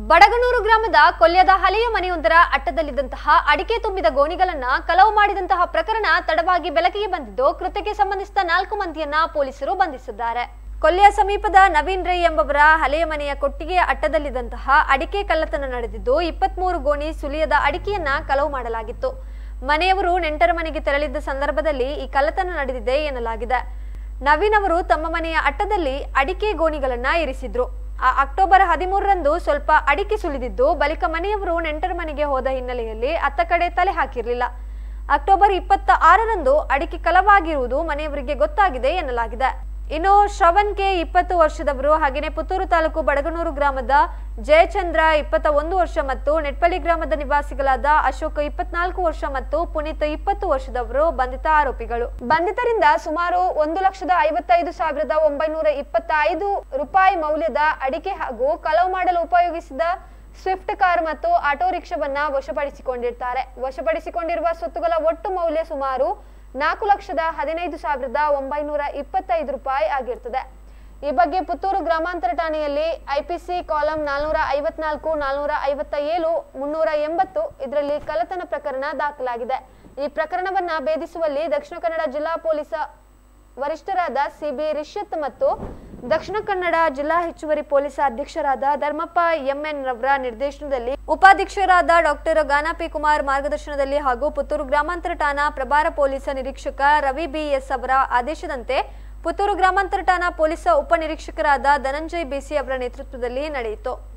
ಬಡಗನೂರು ಗ್ರಾಮದ ಕೊಲ್ಯದ ಹಳೆಯ ಮನೆಯೊಂದರ ಅಟ್ಟದಲ್ಲಿದ್ದಂತಹ ಅಡಿಕೆ ತುಂಬಿದ ಗೋಣಿಗಳನ್ನ ಕಳವು ಮಾಡಿದಂತಹ ಪ್ರಕರಣ ತಡವಾಗಿ ಬೆಳಕಿಗೆ ಬಂದಿದ್ದು ಕೃತ್ಯಕ್ಕೆ ಸಂಬಂಧಿಸಿದ ನಾಲ್ಕು ಮಂದಿಯನ್ನ ಪೊಲೀಸರು ಬಂಧಿಸಿದ್ದಾರೆ ಕೊಲ್ಯ ಸಮೀಪದ ನವೀನ್ ರೈ ಎಂಬವರ ಹಳೆಯ ಮನೆಯ ಕೊಟ್ಟಿಗೆಯ ಅಟ್ಟದಲ್ಲಿದ್ದಂತಹ ಅಡಿಕೆ ಕಳ್ಳತನ ನಡೆದಿದ್ದು ಇಪ್ಪತ್ಮೂರು ಗೋಣಿ ಸುಲಿಯದ ಅಡಿಕೆಯನ್ನ ಕಳವು ಮಾಡಲಾಗಿತ್ತು ಮನೆಯವರು ನೆಂಟರ ಮನೆಗೆ ತೆರಳಿದ್ದ ಸಂದರ್ಭದಲ್ಲಿ ಈ ಕಳ್ಳತನ ನಡೆದಿದೆ ಎನ್ನಲಾಗಿದೆ ನವೀನ್ ಅವರು ತಮ್ಮ ಮನೆಯ ಅಟ್ಟದಲ್ಲಿ ಅಡಿಕೆ ಗೋಣಿಗಳನ್ನ ಇರಿಸಿದ್ರು ಆ ಅಕ್ಟೋಬರ್ ಹದಿಮೂರರಂದು ಸ್ವಲ್ಪ ಅಡಿಕೆ ಸುಲಿದಿದ್ದು ಬಳಿಕ ಮನೆಯವರು ನೆಂಟರ ಮನೆಗೆ ಹೋದ ಹಿನ್ನೆಲೆಯಲ್ಲಿ ಅತ್ತ ಕಡೆ ತಲೆ ಹಾಕಿರಲಿಲ್ಲ ಅಕ್ಟೋಬರ್ ಇಪ್ಪತ್ತ ಆರರಂದು ಅಡಿಕೆ ಕಲವಾಗಿರುವುದು ಮನೆಯವರಿಗೆ ಗೊತ್ತಾಗಿದೆ ಎನ್ನಲಾಗಿದೆ ಇನ್ನು ಶ್ರವಣ್ ಕೆ ಇಪ್ಪತ್ತು ವರ್ಷದವರು ಹಾಗೆಯೇ ಪುತ್ತೂರು ತಾಲೂಕು ಬಡಗನೂರು ಗ್ರಾಮದ ಜಯಚಂದ್ರ ಇಪ್ಪತ್ತ ಒಂದು ವರ್ಷ ಮತ್ತು ನೆಟ್ಪಳ್ಳಿ ಗ್ರಾಮದ ನಿವಾಸಿಗಳಾದ ಅಶೋಕ್ ಇಪ್ಪತ್ನಾಲ್ಕು ವರ್ಷ ಮತ್ತು ಪುನೀತ್ ಇಪ್ಪತ್ತು ವರ್ಷದವರು ಬಂಧಿತ ಆರೋಪಿಗಳು ಬಂಧಿತರಿಂದ ಸುಮಾರು ಒಂದು ಲಕ್ಷದ ಐವತ್ತೈದು ಸಾವಿರದ ಒಂಬೈನೂರ ಇಪ್ಪತ್ತೈದು ರೂಪಾಯಿ ಮೌಲ್ಯದ ಅಡಿಕೆ ಹಾಗೂ ಕಳವು ಮಾಡಲು ಉಪಯೋಗಿಸಿದ ಸ್ವಿಫ್ಟ್ ಕಾರ್ ಮತ್ತು ಆಟೋ ರಿಕ್ಷಾವನ್ನ ವಶಪಡಿಸಿಕೊಂಡಿರ್ತಾರೆ ವಶಪಡಿಸಿಕೊಂಡಿರುವ ಸ್ವತ್ತುಗಳ ಒಟ್ಟು ಮೌಲ್ಯ ಸುಮಾರು ನಾಲ್ಕು ಲಕ್ಷದ ಹದಿನೈದು ಸಾವಿರದ ಒಂಬೈನೂರ ಇಪ್ಪತ್ತೈದು ರೂಪಾಯಿ ಆಗಿರ್ತದೆ ಈ ಬಗ್ಗೆ ಪುತ್ತೂರು ಗ್ರಾಮಾಂತರ ಠಾಣೆಯಲ್ಲಿ ಐಪಿಸಿ ಕಾಲಂ ನಾಲ್ನೂರ ಐವತ್ನಾಲ್ಕು ನಾಲ್ನೂರ ಐವತ್ತ ಏಳು ಮುನ್ನೂರ ಎಂಬತ್ತು ಇದರಲ್ಲಿ ಕಳ್ಳತನ ಪ್ರಕರಣ ದಾಖಲಾಗಿದೆ ಈ ಪ್ರಕರಣವನ್ನ ಭೇದಿಸುವಲ್ಲಿ ದಕ್ಷಿಣ ಕನ್ನಡ ಜಿಲ್ಲಾ ಪೊಲೀಸ್ ವರಿಷ್ಠರಾದ ಸಿಬಿ ರಿಷತ್ ಮತ್ತು ದಕ್ಷಿಣ ಕನ್ನಡ ಜಿಲ್ಲಾ ಹೆಚ್ಚುವರಿ ಪೊಲೀಸ್ ಅಧೀಕ್ಷರಾದ ಧರ್ಮಪ್ಪ ಎಂಎನ್ ರವರ ನಿರ್ದೇಶನದಲ್ಲಿ ಉಪಾಧೀಕ್ಷರಾದ ಡಾಕ್ಟರ್ ಗಾನಾ ಪಿ ಕುಮಾರ್ ಮಾರ್ಗದರ್ಶನದಲ್ಲಿ ಹಾಗೂ ಪುತ್ತೂರು ಗ್ರಾಮಾಂತರ ಠಾಣಾ ಪ್ರಭಾರ ಪೊಲೀಸ್ ನಿರೀಕ್ಷಕ ರವಿ ಬಿಎಸ್ ಅವರ ಆದೇಶದಂತೆ ಪುತ್ತೂರು ಗ್ರಾಮಾಂತರ ಠಾಣಾ ಪೊಲೀಸ್ ಉಪನಿರೀಕ್ಷಕರಾದ ಧನಂಜಯ್ ಬಿಸಿ ಅವರ ನೇತೃತ್ವದಲ್ಲಿ ನಡೆಯಿತು